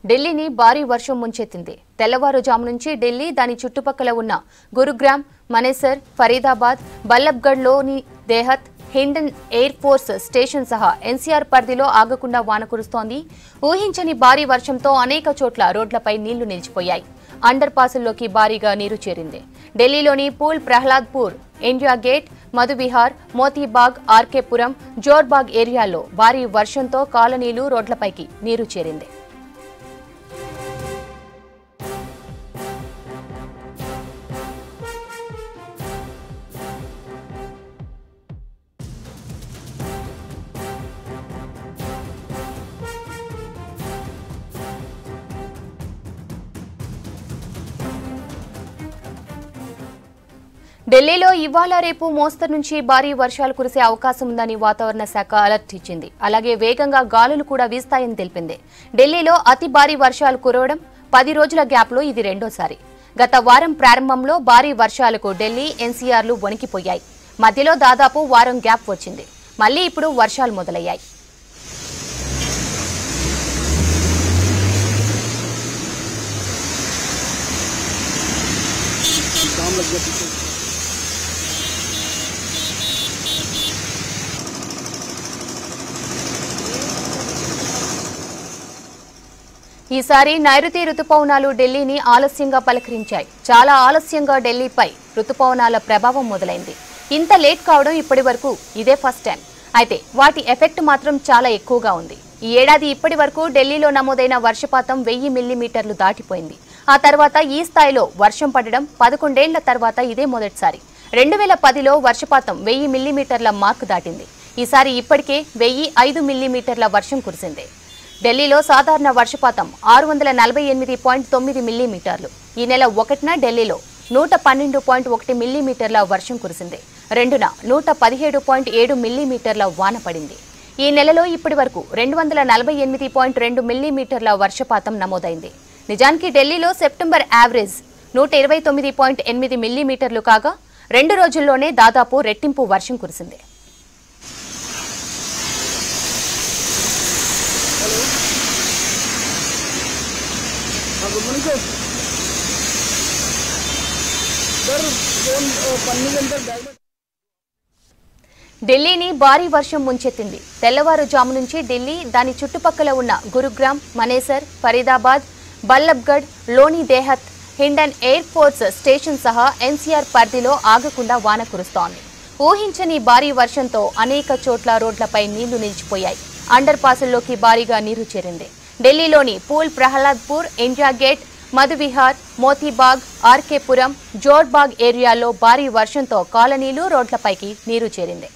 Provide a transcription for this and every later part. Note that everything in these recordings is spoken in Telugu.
ఢిల్లీని భారీ వర్షం ముంచెత్తింది తెల్లవారుజాము నుంచి ఢిల్లీ దాని చుట్టుపక్కల ఉన్న గురుగ్రామ్ మనేసర్ ఫరీదాబాద్ బల్లబ్గఢ్లోని Dehat Hindon air force station సహా ఎన్సీఆర్ పరిధిలో ఆగకుండా వాన కురుస్తోంది ఊహించని భారీ వర్షంతో అనేక చోట్ల రోడ్లపై నీళ్లు నిలిచిపోయాయి అండర్ పాసుల్లోకి భారీగా నీరు చేరింది ఢిల్లీలోని పూల్ ప్రహ్లాద్పూర్ ఇండియా గేట్ మధుబిహార్ మోతీబాగ్ ఆర్కేపురం జోర్బాగ్ ఏరియాల్లో భారీ వర్షంతో కాలనీలు రోడ్లపైకి నీరు చేరింది ఢిల్లీలో ఇవాళ రేపు మోస్తరు నుంచి భారీ వర్షాలు కురిసే అవకాశం ఉందని వాతావరణ శాఖ అలర్ట్ ఇచ్చింది అలాగే వేగంగా గాలులు కూడా వీస్తాయని తెలిపింది ఢిల్లీలో అతి భారీ వర్షాలు కురవడం పది రోజుల గ్యాప్లో ఇది రెండోసారి గత వారం ప్రారంభంలో భారీ వర్షాలకు ఢిల్లీ ఎన్సీఆర్లు వణికిపోయాయి మధ్యలో దాదాపు వారం గ్యాప్ వచ్చింది మళ్లీ ఇప్పుడు వర్షాలు మొదలయ్యాయి काम लग गया पीछे ఈసారి నైరుతి రుతుపవనాలు ఢిల్లీని ఆలస్యంగా పలకరించాయి చాలా ఆలస్యంగా ఢిల్లీపై రుతుపవనాల ప్రభావం మొదలైంది ఇంత లేట్ కావడం ఇప్పటి వరకు ఇదే ఫస్ట్ టైం అయితే వాటి ఎఫెక్ట్ మాత్రం చాలా ఎక్కువగా ఉంది ఈ ఏడాది ఇప్పటి వరకు ఢిల్లీలో నమోదైన వర్షపాతం వెయ్యి మిల్లీమీటర్లు దాటిపోయింది ఆ తర్వాత ఈ స్థాయిలో వర్షం పడడం పదకొండేళ్ల తర్వాత ఇదే మొదటిసారి రెండు వేల పదిలో వర్షపాతం వెయ్యి మిల్లీమీటర్ల మార్కు దాటింది ఈసారి ఇప్పటికే వెయ్యి ఐదు మిల్లీమీటర్ల వర్షం కురిసింది ఢిల్లీలో సాధారణ వర్షపాతం ఆరు వందల నలభై ఎనిమిది పాయింట్ తొమ్మిది మిల్లీమీటర్లు ఈ నెల ఒకటిన ఢిల్లీలో నూట పన్నెండు పాయింట్ ఒకటి మిల్లీమీటర్ల వర్షం కురిసింది రెండున నూట పదిహేడు పాయింట్ ఏడు మిల్లీమీటర్ల వాన పడింది ఈ నెలలో ఇప్పటి వరకు రెండు వందల నలభై ఎనిమిది పాయింట్ రెండు మిల్లీమీటర్ల వర్షపాతం నమోదైంది నిజానికి ఢిల్లీలో సెప్టెంబర్ యావరేజ్ నూట ఇరవై తొమ్మిది పాయింట్ ఎనిమిది మిల్లీమీటర్లు కాగా రెండు రోజుల్లోనే దాదాపు రెట్టింపు వర్షం కురిసింది हाँ good morning sir sir phone अ, पन्नी के अंदर बैग में ఢిల్లీని భారీ వర్షం ముంచెత్తింది తెల్లవారుజాము నుంచి ఢిల్లీ దాని చుట్టుపక్కల ఉన్న గురుగ్రామ్ మనేసర్ ఫరీదాబాద్ బల్లబ్గఢ్ లోని Dehat Hindon air force station సహా ఎన్సీఆర్ పరిధిలో ఆగకుండా వాన కురుస్తోంది ఊహించని భారీ వర్షంతో అనేక చోట్ల రోడ్లపై నీళ్లు నిలిచిపోయాయి అండర్ పాసుల్లోకి భారీగా నీరు చేరింది ఢిల్లీలోని పూల్ ప్రహ్లాద్పూర్ ఇండియా గేట్ మధువిహార్ మోతీబాగ్ ఆర్కేపురం జోర్బాగ్ ఏరియాల్లో భారీ వర్షంతో కాలనీలు రోడ్లపైకి నీరు చేరింది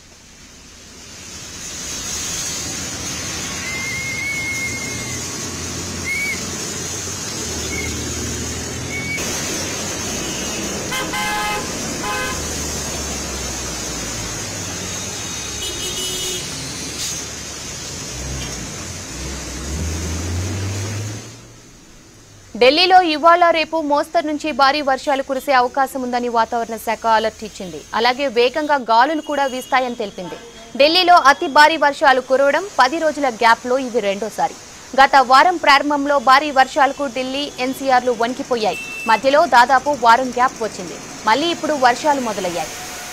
ఢిల్లీలో ఇవాళ రేపు మోస్తరు నుంచి భారీ వర్షాలు కురిసే అవకాశం ఉందని వాతావరణ శాఖ అలర్ట్ ఇచ్చింది అలాగే వేగంగా గాలులు కూడా వీస్తాయని తెలిపింది ఢిల్లీలో అతి భారీ వర్షాలు కురవడం పది రోజుల గ్యాప్లో ఇది రెండోసారి గత వారం ప్రారంభంలో భారీ వర్షాలకు ఢిల్లీ ఎన్సీఆర్లు వణికిపోయాయి మధ్యలో దాదాపు వారం గ్యాప్ వచ్చింది మళ్ళీ ఇప్పుడు వర్షాలు మొదలయ్యాయి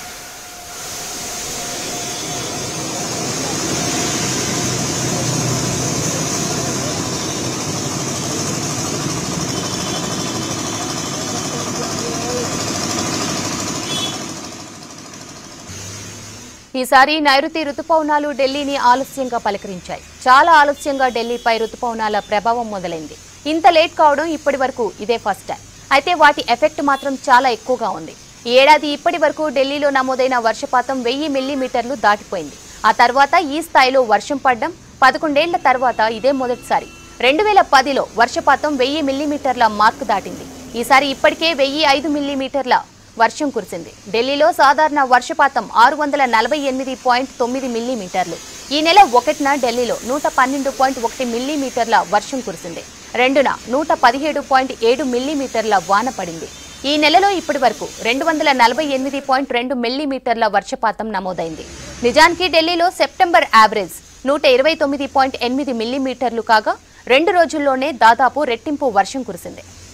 ఈసారి నైరుతి రుతుపవనాలు ఢిల్లీని ఆలస్యంగా పలకరించాయి చాలా ఆలస్యంగా ఢిల్లీపై రుతుపవనాల ప్రభావం మొదలైంది ఇంత లేట్ కావడం ఇప్పటి వరకు ఇదే ఫస్ట్ టైం అయితే వాటి ఎఫెక్ట్ మాత్రం చాలా ఎక్కువగా ఉంది ఈ ఏడాది ఇప్పటి వరకు ఢిల్లీలో నమోదైన వర్షపాతం వెయ్యి మిల్లీమీటర్లు దాటిపోయింది ఆ తర్వాత ఈ స్థాయిలో వర్షం పడ్డం పదకొండేళ్ల తర్వాత ఇదే మొదటిసారి రెండు వేల పదిలో వర్షపాతం వెయ్యి మిల్లీమీటర్ల మార్కు దాటింది ఈసారి ఇప్పటికే వెయ్యి ఐదు మిల్లీమీటర్ల వర్షం కురిసింది ఢిల్లీలో సాధారణ వర్షపాతం ఆరు వందల నలభై ఎనిమిది పాయింట్ తొమ్మిది మిల్లీమీటర్లు ఈ నెల ఒకటిన ఢిల్లీలో నూట పన్నెండు పాయింట్ ఒకటి మిల్లీమీటర్ల వర్షం కురిసింది రెండున నూట పదిహేడు పాయింట్ ఏడు మిల్లీమీటర్ల వాన పడింది ఈ నెలలో ఇప్పటి వరకు రెండు వందల నలభై ఎనిమిది పాయింట్ రెండు మిల్లీమీటర్ల వర్షపాతం నమోదైంది నిజానికి ఢిల్లీలో సెప్టెంబర్ యావరేజ్ నూట ఇరవై తొమ్మిది పాయింట్ ఎనిమిది మిల్లీమీటర్లు కాగా రెండు రోజుల్లోనే దాదాపు రెట్టింపు వర్షం కురిసింది